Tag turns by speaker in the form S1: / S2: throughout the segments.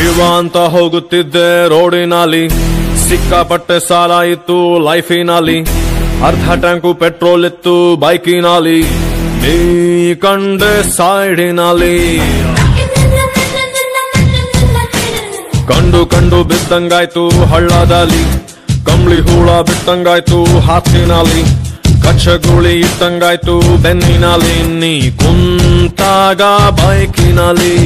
S1: ಶಿವ ಅಂತ ಹೋಗುತ್ತಿದ್ದೆ ರೋಡಿನಲ್ಲಿ ಸಿಕ್ಕಾಪಟ್ಟೆ ಸಾಲ ಇತ್ತು ಲೈಫಿನಲ್ಲಿ ಅರ್ಧ ಟ್ಯಾಂಕು ಪೆಟ್ರೋಲ್ ಇತ್ತು ಬೈಕಿನಲ್ಲಿ ನೀ ಕಂಡೆ ಸೈಡಿನಲ್ಲಿ ಕಂಡು ಕಂಡು ಬಿದ್ದಂಗಾಯ್ತು ಹಳ್ಳದಲ್ಲಿ ಕಂಬಳಿ ಹೂಳ ಬಿಟ್ಟಂಗಾಯ್ತು ಹಾಸಿನಲ್ಲಿ ಕಚ್ಚಗುಳಿ ಇಟ್ಟಂಗಾಯ್ತು ಬೆನ್ನಿನಲ್ಲಿ ನೀ ಕುಂತಾಗ ಬೈಕಿನಲ್ಲಿ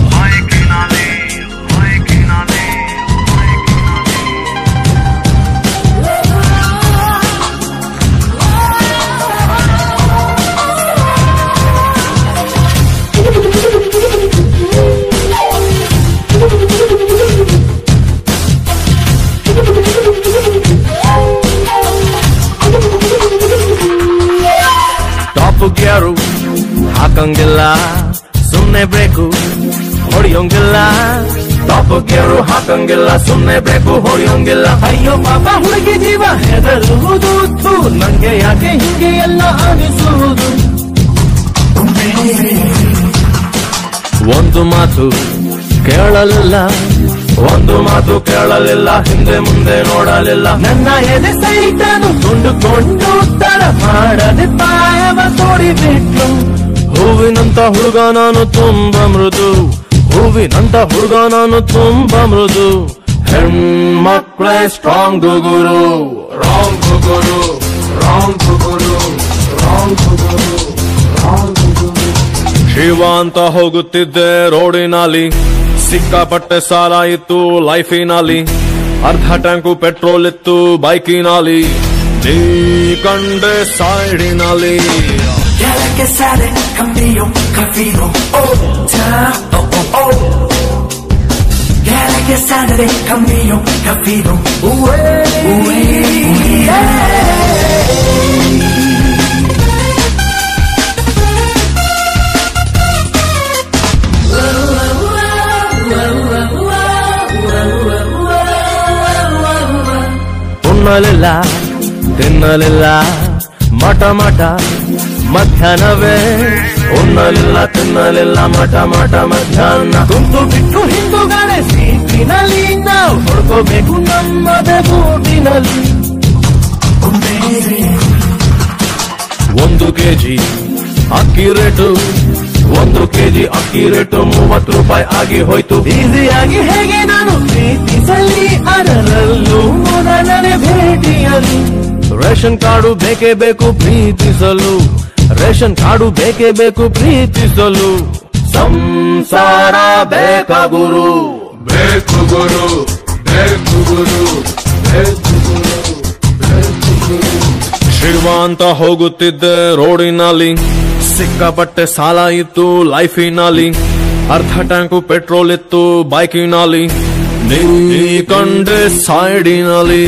S1: ಟಾಪ್ ಗ್ಯಾರು ಹಾಕಂಗಿಲ್ಲ ಸುಮ್ನೆ ಬ್ರೇಕು ಹೊಡಿಯೋಂಗಿಲ್ಲ ಟಾಪ್ ಗೇರು ಹಾಕಂಗಿಲ್ಲ ಸುಮ್ನೆ ಬ್ರೇಕು ಹೊಡಿಯೋಂಗಿಲ್ಲ
S2: ಅಯ್ಯೋ ಪಾಪ ಹುಡುಗಿ ಜೀವ ಹೆದರುವುದು ಥು, ನಂಗೆ ಯಾಕೆ ಹಿಂಗೆ ಎಲ್ಲ ಅನಿಸುವುದು
S1: ಒಂದು ಮಾತು ಕೇಳಲಿಲ್ಲ ಒಂದು ಮಾತು ಕೇಳಲಿಲ್ಲ ಹಿಂದೆ ಮುಂದೆ ನೋಡಲಿಲ್ಲ
S2: ನನ್ನ ಎದೆ ಸೈತನು ಕೊಂಡುಕೊಂಡು ತರ ಮಾಡದೆ ಪಾಯವ ತೋಡಿಬಿಟ್ಲು
S1: ಹೂವಿನಂತ ಹುಡುಗ ನಾನು ತುಂಬಾ ಮೃದು ಹೂವಿನಂತ ಹುಡುಗ ನಾನು ತುಂಬಾ ಮೃದು ಹೆಣ್ಮಕ್ಳೇ ಸ್ಟ್ರಾಂಗ್ ಗುರು ರಾಂಗ್ ಗುರು ರಾಂಗ್ ಗುರು ರಾಂಗ್ ಗುರು ರಾಂಗ್ ಗುರು ಶಿವ ಅಂತ ಹೋಗುತ್ತಿದ್ದೆ ರೋಡಿನಲ್ಲಿ ಸಿಕ್ಕಾಪಟ್ಟೆ ಸಾಲ ಇತ್ತು ಲೈಫಿನಲ್ಲಿ ಅರ್ಧ ಟ್ಯಾಂಕು ಪೆಟ್ರೋಲ್ ಇತ್ತು ಬೈಕಿನಲ್ಲಿ ನೀ ಕಂಡೆ ಸೈಡಿನಲ್ಲಿ
S3: Quiere que sale cambio, camino, oh, ta, oh, oh, oh. Quiere que sale cambio, camino, ué, ué,
S1: ಉಣ್ಣಲಿಲ್ಲ ತಿನ್ನಲಿಲ್ಲ ಮಠ ಮಠ ಮಧ್ಯಾಹ್ನವೇ ಉಣ್ಣಲಿಲ್ಲ ತಿನ್ನಲಿಲ್ಲ ಮಠ ಮಠ ಮಧ್ಯಾಹ್ನ
S2: ಕುಂತು ಬಿಟ್ಟು ಹಿಂದುಗಡೆ ಸೀಟಿನಲ್ಲಿ ನಾವು ಹೊಡ್ಕೋಬೇಕು ನಮ್ಮದೇ ಬೂಟಿನಲ್ಲಿ
S1: ಒಂದು ಕೆಜಿ ಅಕ್ಕಿ ರೇಟು ಒಂದು ಕೆಜಿ ಅಕ್ಕಿ ರೇಟು ಮೂವತ್ತು ರೂಪಾಯಿ ಆಗಿ ಹೋಯ್ತು
S2: ಈಸಿಯಾಗಿ ಹೇಗೆ ನಾನು ಪ್ರೀತಿಸಲಿ ಅದರಲ್ಲೂ ಮೊದಲನೇ ಭೇಟಿಯಲ್ಲಿ
S1: ರೇಷನ್ ಕಾರ್ಡು ಬೇಕೇ ಬೇಕು ಪ್ರೀತಿಸಲು ರೇಷನ್ ಕಾರ್ಡು ಬೇಕೇ ಬೇಕು ಪ್ರೀತಿಸಲು ಸಂಸಾರ ಬೇಕಾ ಗುರು ಬೇಕು ಗುರು ಬೇಕು ಗುರು ಬೇಕು ಗುರು ಬೇಕು ಗುರು. ಶಿವ ಅಂತ ಹೋಗುತ್ತಿದ್ದೆ ರೋಡಿನಲ್ಲಿ ಸಿಕ್ಕಾಪಟ್ಟೆ ಸಾಲ ಇತ್ತು ಲೈಫಿನಲ್ಲಿ ಅರ್ಧ ಟ್ಯಾಂಕು ಪೆಟ್ರೋಲ್ ಇತ್ತು ಬೈಕಿನಲ್ಲಿ ನೀ ಕಂಡೆ ಸೈಡಿನಲ್ಲಿ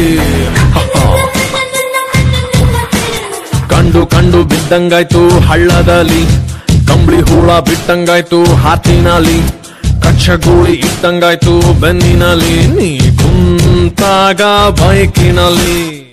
S1: ಕಂಡು ಕಂಡು ಬಿದ್ದಂಗಾಯ್ತು ಹಳ್ಳದಲ್ಲಿ ಕಂಬಳಿ ಹೂಳ ಬಿಟ್ಟಂಗಾಯ್ತು ಹಾತಿನಲ್ಲಿ ಕಚ್ಚಗೂಳಿ ಇಟ್ಟಂಗಾಯ್ತು ಬೆನ್ನಿನಲ್ಲಿ ನೀ ಕುಂತಾಗ ಬೈಕಿನಲ್ಲಿ